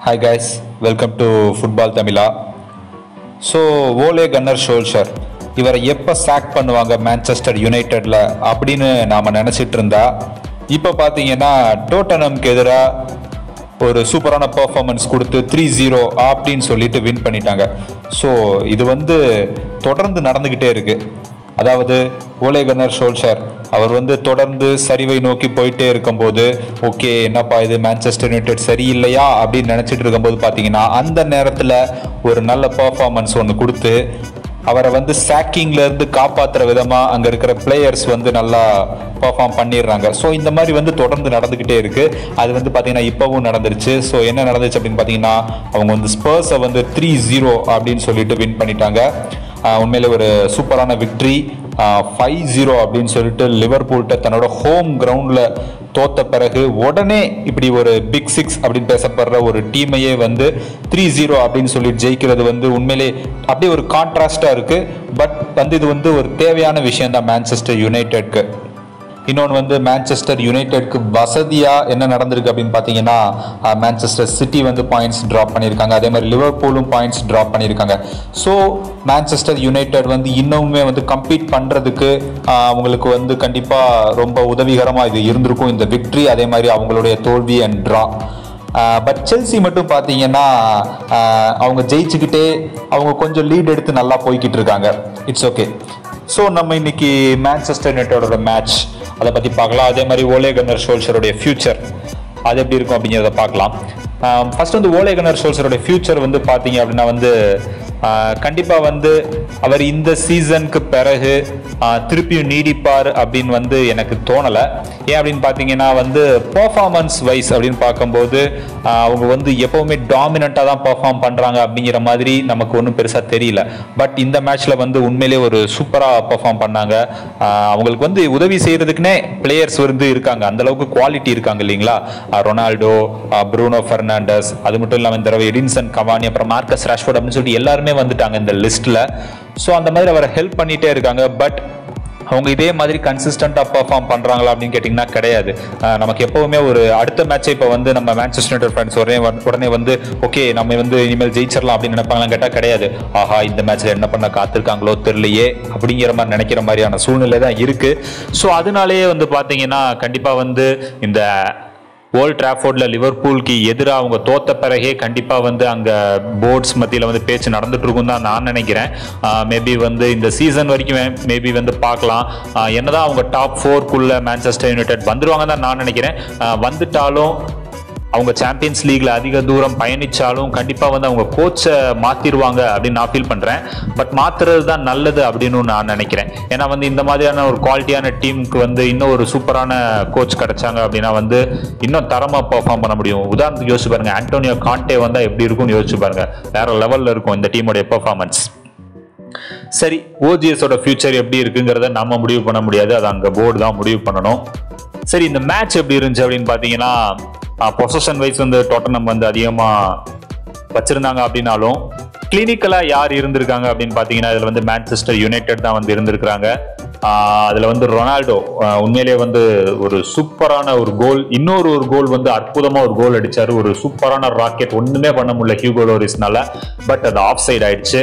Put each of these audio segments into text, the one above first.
hi guys welcome to football Tamizha so Ole Gunnar Solskjaer இவரை எப்போ chalk பண்ணுவாங்க Manchester யுனைடெடில் அப்படின்னு நாம் நினச்சிட்டு இருந்தா இப்போ பார்த்தீங்கன்னா டோட்டனம்க்கு எதிராக ஒரு சூப்பரான பெர்ஃபார்மன்ஸ் கொடுத்து த்ரீ ஜீரோ அப்படின்னு சொல்லிட்டு வின் பண்ணிட்டாங்க ஸோ இது வந்து தொடர்ந்து நடந்துக்கிட்டே இருக்கு அதாவது ஓலே கன்னர் ஷோல்ஷர் அவர் வந்து தொடர்ந்து சரிவை நோக்கி போயிட்டே இருக்கும்போது ஓகே என்னப்பா இது மான்செஸ்டர் யுனைடெட் சரியில்லையா அப்படின்னு நினச்சிட்டு இருக்கும்போது பார்த்தீங்கன்னா அந்த நேரத்தில் ஒரு நல்ல பெர்ஃபார்மன்ஸ் ஒன்று கொடுத்து அவரை வந்து சாக்கிங்ல இருந்து காப்பாத்துற விதமா அங்க இருக்கிற பிளேயர்ஸ் வந்து நல்லா பெர்ஃபார்ம் பண்ணிடுறாங்க ஸோ இந்த மாதிரி வந்து தொடர்ந்து நடந்துகிட்டே இருக்கு அது வந்து பாத்தீங்கன்னா இப்பவும் நடந்துருச்சு ஸோ என்ன நடந்துச்சு அப்படின்னு பாத்தீங்கன்னா அவங்க வந்து ஸ்பர்ஸை வந்து த்ரீ ஜீரோ அப்படின்னு சொல்லிட்டு வின் பண்ணிட்டாங்க ஆஹ் உண்மையிலே ஒரு சூப்பரான விக்ட்ரி ஃபைவ் ஜீரோ அப்படின்னு சொல்லிட்டு லிவர்பூல்கிட்ட தன்னோட ஹோம் கிரவுண்டில் தோத்த பிறகு உடனே இப்படி ஒரு பிக் சிக்ஸ் அப்படின்னு பேசப்படுற ஒரு டீமையே வந்து த்ரீ ஜீரோ அப்படின்னு சொல்லி ஜெயிக்கிறது வந்து உண்மையிலே அப்படியே ஒரு கான்ட்ராஸ்டாக இருக்குது பட் வந்து இது வந்து ஒரு தேவையான விஷயம் தான் மேன்செஸ்டர் யுனைடெட்க்கு இன்னொன்று வந்து மேன்செஸ்டர் யுனைடெட்க்கு வசதியாக என்ன நடந்திருக்கு அப்படின்னு பார்த்தீங்கன்னா அஹ், மேன்செஸ்டர் சிட்டி வந்து பாயிண்ட்ஸ் ட்ராப் பண்ணியிருக்காங்க அதே மாதிரி லிவர்பூலும் பாயிண்ட்ஸ் ட்ராப் பண்ணியிருக்காங்க ஸோ மேன்செஸ்டர் யுனைடெட் வந்து இன்னுமே வந்து கம்பீட் பண்ணுறதுக்கு அவங்களுக்கு வந்து கண்டிப்பாக ரொம்ப உதவிகரமாக இது இருந்திருக்கும் இந்த விக்ட்ரி அதே மாதிரி அவங்களுடைய தோல்வி அண்ட் ட்ரா பட் செல்சி மட்டும் பார்த்தீங்கன்னா ஆஹ், அவங்க ஜெயிச்சுக்கிட்டே அவங்க கொஞ்சம் லீட் எடுத்து நல்லா போய்கிட்டு இருக்காங்க இட்ஸ் ஓகே ஸோ நம்ம இன்னைக்கு மேன்செஸ்டர் யுனைட்டோட மேட்ச் அதை பற்றி பார்க்கலாம் அதே மாதிரி ஓலே கன்னர் ஷோல்சருடைய ஃபியூச்சர் அது எப்படி இருக்கும் அப்படிங்கிறத பார்க்கலாம் ஃபர்ஸ்ட் வந்து ஓலே கன்னர் ஷோல்சருடைய ஃபியூச்சர் வந்து பார்த்தீங்க அப்படின்னா வந்து கண்டிப்பாக வந்து அவர் இந்த சீசனுக்கு பிறகு ஆஹ், திருப்பியும் நீடிப்பார் அப்படின்னு வந்து எனக்கு தோணலை ஏன் அப்படின்னு பார்த்தீங்கன்னா வந்து பர்ஃபார்மன்ஸ் வைஸ் அப்படின்னு பார்க்கும்போது ஆஹ், அவங்க வந்து எப்பவுமே டாமினண்ட்டாக தான் பர்ஃபார்ம் பண்ணுறாங்க அப்படிங்கிற மாதிரி நமக்கு ஒன்றும் பெருசாக தெரியல பட் இந்த மேட்ச்சில் வந்து உண்மையிலே ஒரு சூப்பராக பர்ஃபார்ம் பண்ணாங்க ஆஹ், அவங்களுக்கு வந்து உதவி செய்கிறதுக்குனே பிளேயர்ஸ் வந்து இருக்காங்க அந்த அளவுக்கு குவாலிட்டி இருக்காங்க இல்லைங்களா ஆஹ், ரொனால்டோ ஆஹ், ப்ரூனோ ஃபெர்னாண்டஸ் அது மட்டும் இல்லாமல் இந்த தடவை எடின்சன் கவானி அப்புறம் மார்க்கஸ் ராஷ்ஃபோர்ட் அப்படின்னு சொல்லிட்டு எல்லாருமே வந்துட்டாங்க இந்த லிஸ்ட்டில் ஸோ அந்த மாதிரி அவரை ஹெல்ப் பண்ணிகிட்டே இருக்காங்க பட் அவங்க இதே மாதிரி கன்சிஸ்டண்டாக பெர்ஃபார்ம் பண்ணுறாங்களா அப்படின்னு கேட்டிங்கன்னா கிடையாது அஹ் நமக்கு எப்போவுமே ஒரு அடுத்த மேட்சை இப்போ வந்து நம்ம மேன்செஸ்டர் யுனைடெட் ஃபேன்ஸ் உடனே வந்து- உடனே வந்து ஓகே நம்ம வந்து இனிமேல் ஜெயிச்சிடலாம் அப்படின்னு நினைப்பாங்களாம் கேட்டால் கிடையாது ஆஹா இந்த மேட்ச்சில் என்ன பண்ண காத்திருக்காங்களோ தெரியலையே அப்படிங்கிற மாதிரி நினைக்கிற மாதிரியான சூழ்நிலை தான் இருக்குது ஸோ அதனாலேயே வந்து பார்த்தீங்கன்னா கண்டிப்பாக வந்து இந்த ஓல்ட் டிராஃபோர்டில் லிவர்பூலுக்கு எதிராக அவங்க தோத்த பிறகே கண்டிப்பாக வந்து அங்கே போர்ட்ஸ் மத்தியில் வந்து பேச்சு நடந்துட்டு இருக்கும் தான் நான் நினைக்கிறேன் மேபி வந்து இந்த சீசன் வரைக்கும் மேபி வந்து பார்க்கலாம் ஆஹ் என்னதான் அவங்க டாப் ஃபோர்க்குள்ள மேன்செஸ்டர் யுனைடெட் வந்துருவாங்க தான் நான் நினைக்கிறேன் ஆஹ் வந்துட்டாலும் அவங்க சாம்பியன்ஸ் லீக்ல அதிக தூரம் பயணிச்சாலும் கண்டிப்பா வந்து அவங்க கோச்சை மாத்திருவாங்க அப்படின்னு நான் ஃபீல் பண்றேன் பட் மாத்துறது தான் நல்லது அப்படின்னு நான் நினைக்கிறேன் ஏன்னா வந்து இந்த மாதிரியான ஒரு குவாலிட்டியான டீமுக்கு வந்து இன்னும் ஒரு சூப்பரான கோச் கிடைச்சாங்க அப்படின்னா வந்து இன்னும் தரமா பெர்ஃபார்ம் பண்ண முடியும் உதாரணத்துக்கு யோசிச்சு பாருங்க ஆண்டோனியோ கான்டே வந்தா எப்படி இருக்கும்னு யோசிச்சு பாருங்க வேற லெவல்ல இருக்கும் இந்த டீமோடைய பெர்ஃபார்மன்ஸ் சரி ஓஜிஎஸோட ஃபியூச்சர் எப்படி இருக்குங்கிறத நம்ம முடிவு பண்ண முடியாது அது அங்க போர்டு தான் முடிவு பண்ணணும் சரி இந்த மேட்ச் எப்படி இருந்துச்சு அப்படின்னு பார்த்தீங்கன்னா பொசஷன் வைஸ் வந்து டோட்டனம் வந்து அதிகமாக வச்சிருந்தாங்க அப்படின்னாலும் கிளினிக்கலா யார் இருந்திருக்காங்க அப்படின்னு பார்த்தீங்கன்னா இதுல வந்து மேன்செஸ்டர் யுனைடெட் தான் வந்து இருந்திருக்கிறாங்க ஆஹ் அதுல வந்து ரொனால்டோ ஆஹ் உண்மையிலேயே வந்து ஒரு சூப்பரான ஒரு கோல் இன்னொரு ஒரு கோல் வந்து அற்புதமா ஒரு கோல் அடிச்சாரு ஒரு சூப்பரான ராக்கெட் ஒண்ணுமே பண்ண முடியல ஹியூகோ லோரிஸ்னால பட் அது ஆஃப் சைடு ஆயிடுச்சு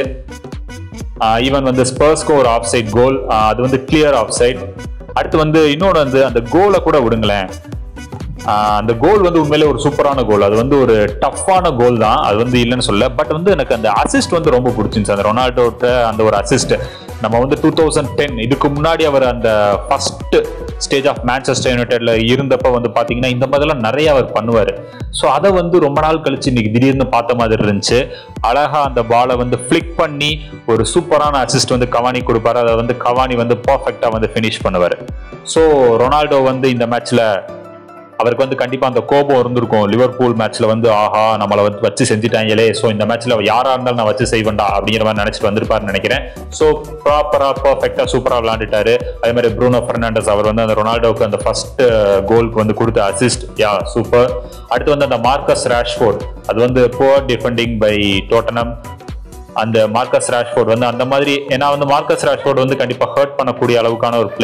ஈவன் வந்து ஸ்பர்ஸ்க்கு ஒரு ஆஃப் சைட் கோல் அது வந்து கிளியர் ஆஃப் சைட் அடுத்து வந்து இன்னொன்று வந்து அந்த கோலை கூட விடுங்களேன் ஆஹ் அந்த கோல் வந்து உண்மையிலே ஒரு சூப்பரான கோல் அது வந்து ஒரு டஃப்பான கோல் தான் அது வந்து இல்லைன்னு சொல்ல பட் வந்து எனக்கு அந்த அசிஸ்ட் வந்து ரொம்ப பிடிச்சிருந்துச்சு அந்த ரொனால்டோட்ட அந்த ஒரு அசிஸ்ட் நம்ம வந்து டூ தௌசண்ட் டென் இதுக்கு முன்னாடி அவர் அந்த ஃபர்ஸ்ட் ஸ்டேஜ் ஆஃப் மேன்செஸ்டர் யுனைடெட்ல இருந்தப்ப வந்து பாத்தீங்கன்னா இந்த மாதிரிலாம் நிறைய அவர் பண்ணுவார் ஸோ அதை வந்து ரொம்ப நாள் கழிச்சு இன்னைக்கு திடீர்னு பார்த்த மாதிரி இருந்துச்சு அழகா அந்த பாலை வந்து ஃபிளிக் பண்ணி ஒரு சூப்பரான அசிஸ்ட் வந்து கவானி கொடுப்பாரு அதை வந்து கவானி வந்து பர்ஃபெக்டா வந்து ஃபினிஷ் பண்ணுவார் ஸோ ரொனால்டோ வந்து இந்த மேட்ச்ல அவருக்கு வந்து கண்டிப்பா அந்த கோபம் இருந்திருக்கும் லிவர்பூல் மேட்ச்ல வந்து ஆஹா நம்மளை வந்து வச்சு செஞ்சுட்டாங்களே ஸோ இந்த மேட்ச்ல யாரா இருந்தாலும் நான் வச்சு செய்வேன்டா அப்படிங்கிற மாதிரி நினைச்சிட்டு வந்திருப்பாருன்னு நினைக்கிறேன் ஸோ ப்ராப்பரா பர்ஃபெக்டா சூப்பரா விளையாண்டுட்டாரு அதே மாதிரி ப்ரூனோ ஃபெர்னாண்டஸ் அவர் வந்து அந்த ரொனால்டோவுக்கு அந்த ஃபர்ஸ்ட் கோலுக்கு வந்து கொடுத்த அசிஸ்ட் யா சூப்பர் அடுத்து வந்து அந்த மார்க்கஸ் ராஷ்ஃபோர்ட் அது வந்து புவர் டிஃபெண்டிங் பை டோட்டனம் அந்த மார்க்கஸ் ராஷ்ஃபோர்ட் வந்து அந்த மாதிரி ஏன்னா வந்து மார்க்கஸ் ராஷ்ஃபோர்ட் வந்து கண்டிப்பா ஹர்ட் பண்ணக்கூடிய அளவுக்கான ஒரு பிளேயர்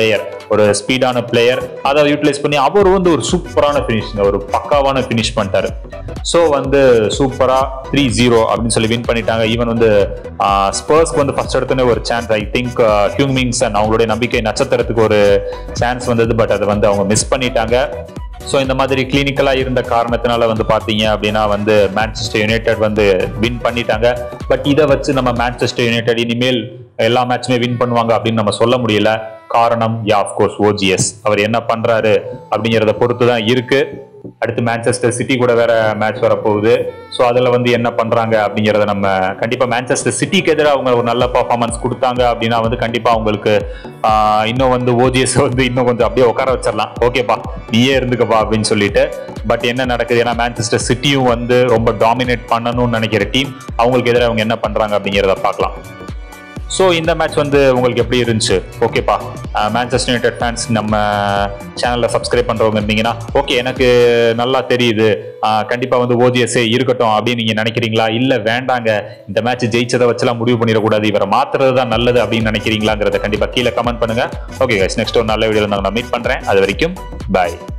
ஒரு ஸ்பீடான பிளேயர் அதை யூட்டிலைஸ் பண்ணி அவர் வந்து ஒரு சூப்பரான ஃபினிஷிங் ஒரு பக்காவான ஃபினிஷ் பண்ணிட்டாரு ஸோ வந்து சூப்பரா த்ரீ ஜீரோ அப்படின்னு சொல்லி வின் பண்ணிட்டாங்க ஈவன் வந்து ஸ்பர்ஸ்க்கு வந்து ஃபர்ஸ்ட் எடுத்தோன்னே ஒரு சான்ஸ் ஐ திங்க் ஹியூமிங்ஸ் அண்ட் அவங்களுடைய நம்பிக்கை நட்சத்திரத்துக்கு ஒரு சான்ஸ் வந்தது பட் அதை வந்து அவங்க மிஸ் பண்ணிட்டாங்க ஸோ இந்த மாதிரி கிளினிக்கலாக இருந்த காரணத்தினால வந்து பார்த்தீங்க அப்படின்னா வந்து மேன்செஸ்டர் யுனைடெட் வந்து வின் பண்ணிட்டாங்க பட் இதை வச்சு நம்ம மேன்செஸ்டர் யுனைடெட் இனிமேல் எல்லா மேட்சுமே வின் பண்ணுவாங்க அப்படின்னு நம்ம சொல்ல முடியல காரணம் யா அஃப்கோர்ஸ் ஓஜிஎஸ் அவர் என்ன பண்றாரு அப்படிங்கிறத பொறுத்து தான் இருக்கு அடுத்து மேன்செஸ்டர் சிட்டி கூட வேற மேட்ச் வரப்போகுது ஸோ அதில் வந்து என்ன பண்றாங்க அப்படிங்கிறத நம்ம கண்டிப்பாக மேன்செஸ்டர் சிட்டிக்கு எதிராக அவங்க ஒரு நல்ல பர்ஃபார்மன்ஸ் கொடுத்தாங்க அப்படின்னா வந்து கண்டிப்பாக அவங்களுக்கு ஆஹ், இன்னும் வந்து ஓஜிஎஸ் வந்து இன்னும் கொஞ்சம் அப்படியே உட்கார வச்சிடலாம் ஓகேப்பா நீயே இருந்துக்கப்பா அப்படின்னு சொல்லிட்டு பட் என்ன நடக்குது ஏன்னா மேன்செஸ்டர் சிட்டியும் வந்து ரொம்ப டாமினேட் பண்ணணும்னு நினைக்கிற டீம் அவங்களுக்கு எதிராக அவங்க என்ன பண்றாங்க அப்படிங்கிறத பார்க்கலாம் ஸோ இந்த மேட்ச் வந்து உங்களுக்கு எப்படி இருந்துச்சு ஓகேப்பா மேன்செஸ்டர் யுனைடெட் ஃபேன்ஸ் நம்ம சேனலில் சப்ஸ்கிரைப் பண்ணுறவங்க இருந்தீங்கன்னா ஓகே எனக்கு நல்லா தெரியுது கண்டிப்பாக வந்து ஓஜிஎஸ்ஏ இருக்கட்டும் அப்படின்னு நீங்கள் நினைக்கிறீங்களா இல்லை வேண்டாங்க இந்த மேட்ச் ஜெயிச்சதை வச்செல்லாம் முடிவு பண்ணிடக்கூடாது இவரை மாத்துறது தான் நல்லது அப்படின்னு நினைக்கிறீங்களாங்கிறத கண்டிப்பாக கீழே கமெண்ட் பண்ணுங்க ஓகே கைஸ் நெக்ஸ்ட் ஒரு நல்ல வீடியோவில் நான் மீட் பண்ணுறேன் அது வரைக்கும் பாய்